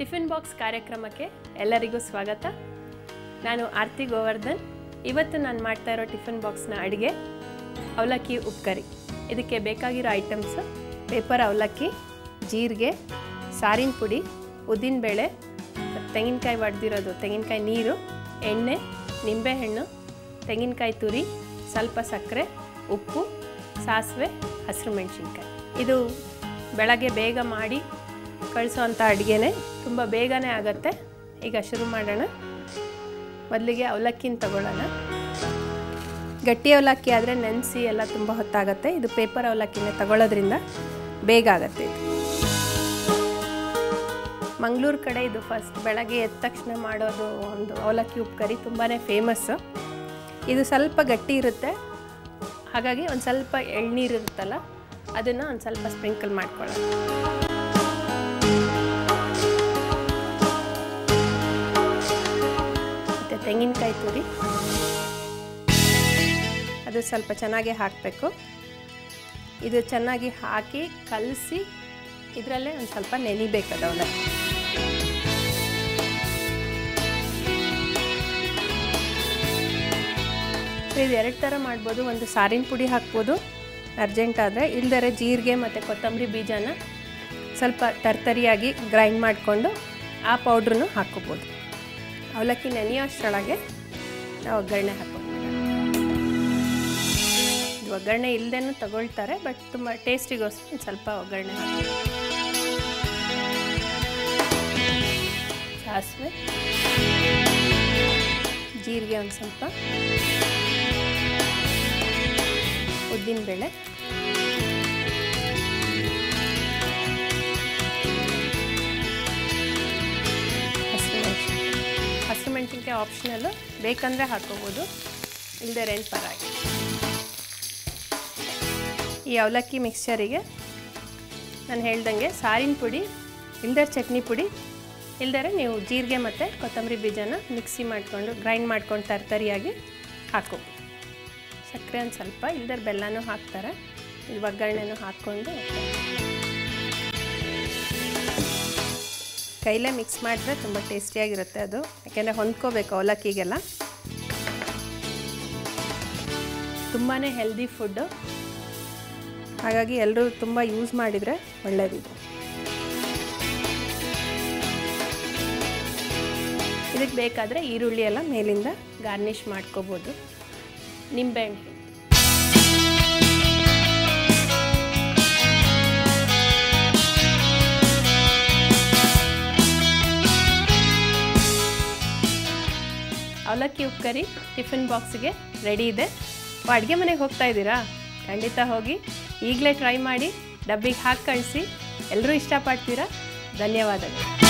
tiffin box ಕಾರ್ಯಕ್ರಮಕ್ಕೆ ಎಲ್ಲರಿಗೂ ಸ್ವಾಗತ ನಾನು ಆರ್ತಿ ಗೋವರ್ಧನ್ ಇವತ್ತು ನಾನು ಮಾಡ್ತಾ ಇರೋ ಟಿಫಿನ್ ಬಾಕ್ಸ್ನ ಅಡುಗೆ ಅವಲಕ್ಕಿ ಉಪ್ಕರಿ ಇದಕ್ಕೆ ಬೇಕಾಗಿರೋ ಐಟಮ್ಸ್ ಪೇಪರ್ ಅವಲಕ್ಕಿ ಜೀರಿಗೆ ಸಾರಿನ ಪುಡಿ ಉದ್ದಿನಬೇಳೆ ತೆಂಗಿನಕಾಯಿ ಒಡೆದಿರೋದು ತೆಂಗಿನಕಾಯಿ ನೀರು ಎಣ್ಣೆ ನಿಂಬೆಹಣ್ಣು ತೆಂಗಿನಕಾಯಿ ತುರಿ ಸ್ವಲ್ಪ ಸಕ್ಕರೆ ಉಪ್ಪು ಸಾಸಿವೆ ಹಸಿರು ಮೆಣಸಿನ್ಕಾಯಿ ಇದು ಬೆಳಗ್ಗೆ ಬೇಗ ಮಾಡಿ ಕಳಿಸೋವಂಥ ಅಡುಗೆನೇ ತುಂಬ ಬೇಗನೆ ಆಗುತ್ತೆ ಈಗ ಶುರು ಮಾಡೋಣ ಮೊದಲಿಗೆ ಅವಲಕ್ಕಿನ ತಗೊಳ್ಳೋಣ ಗಟ್ಟಿ ಅವಲಕ್ಕಿ ಆದರೆ ನೆನೆಸಿ ಎಲ್ಲ ತುಂಬ ಹೊತ್ತಾಗುತ್ತೆ ಇದು ಪೇಪರ್ ಅವಲಕ್ಕಿನೇ ತಗೊಳ್ಳೋದ್ರಿಂದ ಬೇಗ ಆಗುತ್ತೆ ಇದು ಮಂಗಳೂರು ಕಡೆ ಇದು ಫಸ್ಟ್ ಬೆಳಗ್ಗೆ ಎದ್ದ ತಕ್ಷಣ ಮಾಡೋದು ಒಂದು ಅವಲಕ್ಕಿ ಉಪ್ಕರಿ ತುಂಬಾ ಫೇಮಸ್ಸು ಇದು ಸ್ವಲ್ಪ ಗಟ್ಟಿ ಇರುತ್ತೆ ಹಾಗಾಗಿ ಒಂದು ಸ್ವಲ್ಪ ಎಳ್ನೀರು ಇರುತ್ತಲ್ಲ ಅದನ್ನು ಒಂದು ಸ್ವಲ್ಪ ಸ್ಪ್ರಿಂಕಲ್ ಮಾಡ್ಕೊಳ್ಳೋಣ ಮತ್ತು ತೆಂಗಿನಕಾಯಿ ತುರಿ ಅದು ಸ್ವಲ್ಪ ಚೆನ್ನಾಗಿ ಹಾಕಬೇಕು ಇದು ಚೆನ್ನಾಗಿ ಹಾಕಿ ಕಲಸಿ ಇದರಲ್ಲೇ ಒಂದು ಸ್ವಲ್ಪ ನೆನಿಬೇಕು ಅದು ಅವಲಕ್ಕಿ ಇದು ಎರಡು ಥರ ಮಾಡ್ಬೋದು ಒಂದು ಸಾರಿನ ಪುಡಿ ಹಾಕ್ಬೋದು ಅರ್ಜೆಂಟ್ ಆದರೆ ಇಲ್ದರೆ ಜೀರಿಗೆ ಮತ್ತು ಕೊತ್ತಂಬರಿ ಬೀಜನ ಸ್ವಲ್ಪ ತರ್ತರಿಯಾಗಿ ಗ್ರೈಂಡ್ ಮಾಡಿಕೊಂಡು ಆ ಪೌಡ್ರನ್ನು ಹಾಕ್ಕೋಬೋದು ಅವಲಕ್ಕಿ ನೆನೆಯೋಷ್ಟರೊಳಗೆ ನಾವು ಒಗ್ಗರಣೆ ಹಾಕ್ಕೊಂಡು ಒಗ್ಗರಣೆ ಇಲ್ಲದೇನೂ ತಗೊಳ್ತಾರೆ ಬಟ್ ತುಂಬ ಟೇಸ್ಟಿಗೋಸ್ಕರ ಒಂದು ಸ್ವಲ್ಪ ಒಗ್ಗರಣೆ ಹಾಕಿ ಸಾಸಿವೆ ಜೀರಿಗೆ ಒಂದು ಸ್ವಲ್ಪ ಉದ್ದಿನಬೇಳೆ ಹಸಿರು ಮೆಣಸಿನ್ಕಾಯಿ ಹಸಿರು ಮೆಣಸಿನ್ಕಾಯಿ ಆಪ್ಷನಲ್ಲು ಬೇಕಂದರೆ ಹಾಕೋಬೋದು ಇಲ್ಲದೆ ರೆಂಟ್ ಪರಾಗಿ ಈ ಅವಲಕ್ಕಿ ಮಿಕ್ಸ್ಚರಿಗೆ ನಾನು ಹೇಳ್ದಂಗೆ ಸಾರಿನ ಪುಡಿ ಇಲ್ದರ ಚಟ್ನಿ ಪುಡಿ ಇಲ್ದರೆ ನೀವು ಜೀರಿಗೆ ಮತ್ತು ಕೊತ್ತಂಬರಿ ಬೀಜನ ಮಿಕ್ಸಿ ಮಾಡಿಕೊಂಡು ಗ್ರೈಂಡ್ ಮಾಡ್ಕೊಂಡು ತರ್ತರಿಯಾಗಿ ಹಾಕೋಬೋದು ಸಕ್ಕರೆ ಒಂದು ಸ್ವಲ್ಪ ಇಲ್ದರ ಬೆಲ್ಲನೂ ಹಾಕ್ತಾರೆ ಇದು ಒಗ್ಗರಣೆನೂ ಹಾಕ್ಕೊಂಡು ಕೈಲೇ ಮಿಕ್ಸ್ ಮಾಡಿದ್ರೆ ತುಂಬ ಟೇಸ್ಟಿಯಾಗಿರುತ್ತೆ ಅದು ಯಾಕೆಂದರೆ ಹೊಂದ್ಕೋಬೇಕು ಅವಲಕ್ಕಿಗೆಲ್ಲ ತುಂಬಾ ಹೆಲ್ದಿ ಫುಡ್ಡು ಹಾಗಾಗಿ ಎಲ್ಲರೂ ತುಂಬ ಯೂಸ್ ಮಾಡಿದರೆ ಒಳ್ಳೆಯದಿದು ಇದಕ್ಕೆ ಬೇಕಾದರೆ ಈರುಳ್ಳಿ ಎಲ್ಲ ಮೇಲಿಂದ ಗಾರ್ನಿಷ್ ಮಾಡ್ಕೋಬೋದು ನಿಂಬೆಹಣ್ಣು ಅವಲಕ್ಕಿ ಉಪ್ಕರಿ ಟಿಫಿನ್ ಬಾಕ್ಸ್ಗೆ ರೆಡಿ ಇದೆ ಅಡುಗೆ ಮನೆಗೆ ಹೋಗ್ತಾ ಇದ್ದೀರಾ ಖಂಡಿತ ಹೋಗಿ ಈಗಲೇ ಟ್ರೈ ಮಾಡಿ ಡಬ್ಬಿಗೆ ಹಾಕಿ ಕಳಿಸಿ ಎಲ್ಲರೂ ಇಷ್ಟಪಡ್ತೀರಾ ಧನ್ಯವಾದಗಳು